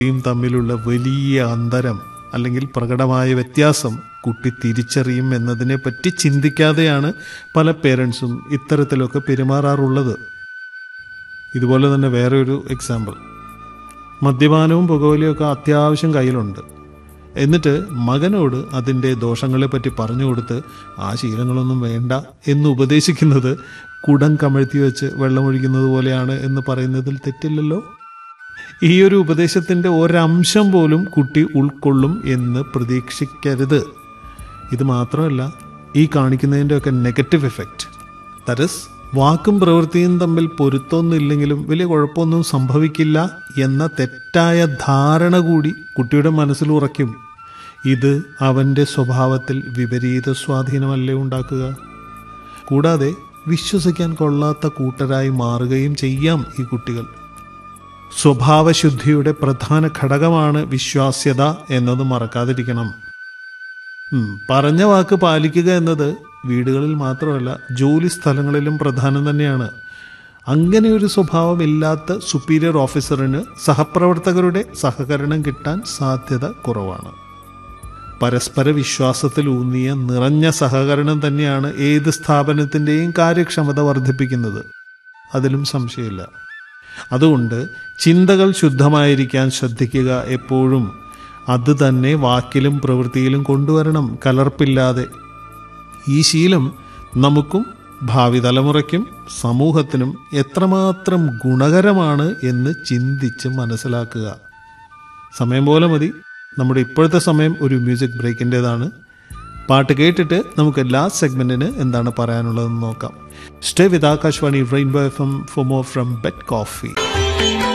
യും തമ്മിലുള്ള വലിയ അന്തരം അല്ലെങ്കിൽ പ്രകടമായ വ്യത്യാസം കുട്ടി തിരിച്ചറിയും എന്നതിനെപ്പറ്റി ചിന്തിക്കാതെയാണ് പല പേരൻസും ഇത്തരത്തിലൊക്കെ പെരുമാറാറുള്ളത് ഇതുപോലെ തന്നെ വേറെ ഒരു എക്സാമ്പിൾ മദ്യപാനവും പുകവലിയും ഒക്കെ അത്യാവശ്യം കയ്യിലുണ്ട് എന്നിട്ട് മകനോട് അതിൻ്റെ ദോഷങ്ങളെപ്പറ്റി പറഞ്ഞു കൊടുത്ത് ആ ശീലങ്ങളൊന്നും വേണ്ട എന്ന് ഉപദേശിക്കുന്നത് കുടം കമഴ്ത്തി വെച്ച് വെള്ളമൊഴിക്കുന്നത് പോലെയാണ് എന്ന് പറയുന്നതിൽ തെറ്റില്ലല്ലോ ഈ ഒരു ഉപദേശത്തിൻ്റെ ഒരംശം പോലും കുട്ടി ഉൾക്കൊള്ളും എന്ന് പ്രതീക്ഷിക്കരുത് ഇത് മാത്രമല്ല ഈ കാണിക്കുന്നതിൻ്റെയൊക്കെ നെഗറ്റീവ് എഫക്റ്റ് ദാറ്റ് വാക്കും പ്രവൃത്തിയും തമ്മിൽ പൊരുത്തമൊന്നുമില്ലെങ്കിലും വലിയ കുഴപ്പമൊന്നും സംഭവിക്കില്ല എന്ന തെറ്റായ ധാരണ കൂടി കുട്ടിയുടെ മനസ്സിൽ ഉറയ്ക്കും ഇത് അവൻ്റെ സ്വഭാവത്തിൽ വിപരീത സ്വാധീനമല്ലേ ഉണ്ടാക്കുക കൂടാതെ വിശ്വസിക്കാൻ കൊള്ളാത്ത കൂട്ടരായി മാറുകയും ചെയ്യാം ഈ കുട്ടികൾ സ്വഭാവശുദ്ധിയുടെ പ്രധാന ഘടകമാണ് വിശ്വാസ്യത എന്നത് മറക്കാതിരിക്കണം ഉം, പറഞ്ഞ വാക്ക് പാലിക്കുക എന്നത് വീടുകളിൽ മാത്രമല്ല ജോലി സ്ഥലങ്ങളിലും പ്രധാനം തന്നെയാണ് അങ്ങനെ ഒരു സ്വഭാവം ഇല്ലാത്ത സുപ്പീരിയർ ഓഫീസറിന് സഹപ്രവർത്തകരുടെ സഹകരണം കിട്ടാൻ സാധ്യത കുറവാണ് പരസ്പര വിശ്വാസത്തിൽ ഊന്നിയ നിറഞ്ഞ സഹകരണം തന്നെയാണ് ഏത് സ്ഥാപനത്തിൻ്റെയും കാര്യക്ഷമത വർദ്ധിപ്പിക്കുന്നത് അതിലും സംശയമില്ല അതുകൊണ്ട് ചിന്തകൾ ശുദ്ധമായിരിക്കാൻ ശ്രദ്ധിക്കുക എപ്പോഴും അത് തന്നെ വാക്കിലും പ്രവൃത്തിയിലും കൊണ്ടുവരണം കലർപ്പില്ലാതെ ഈ ശീലം നമുക്കും ഭാവി തലമുറയ്ക്കും സമൂഹത്തിനും എത്രമാത്രം ഗുണകരമാണ് എന്ന് ചിന്തിച്ച് മനസ്സിലാക്കുക സമയം പോലെ മതി നമ്മുടെ ഇപ്പോഴത്തെ സമയം ഒരു മ്യൂസിക് ബ്രേക്കിൻ്റെതാണ് പാട്ട് കേട്ടിട്ട് നമുക്ക് ലാസ്റ്റ് സെഗ്മെന്റിന് എന്താണ് പറയാനുള്ളതെന്ന് നോക്കാം stay with Akashvani rainbow F M for more from bed coffee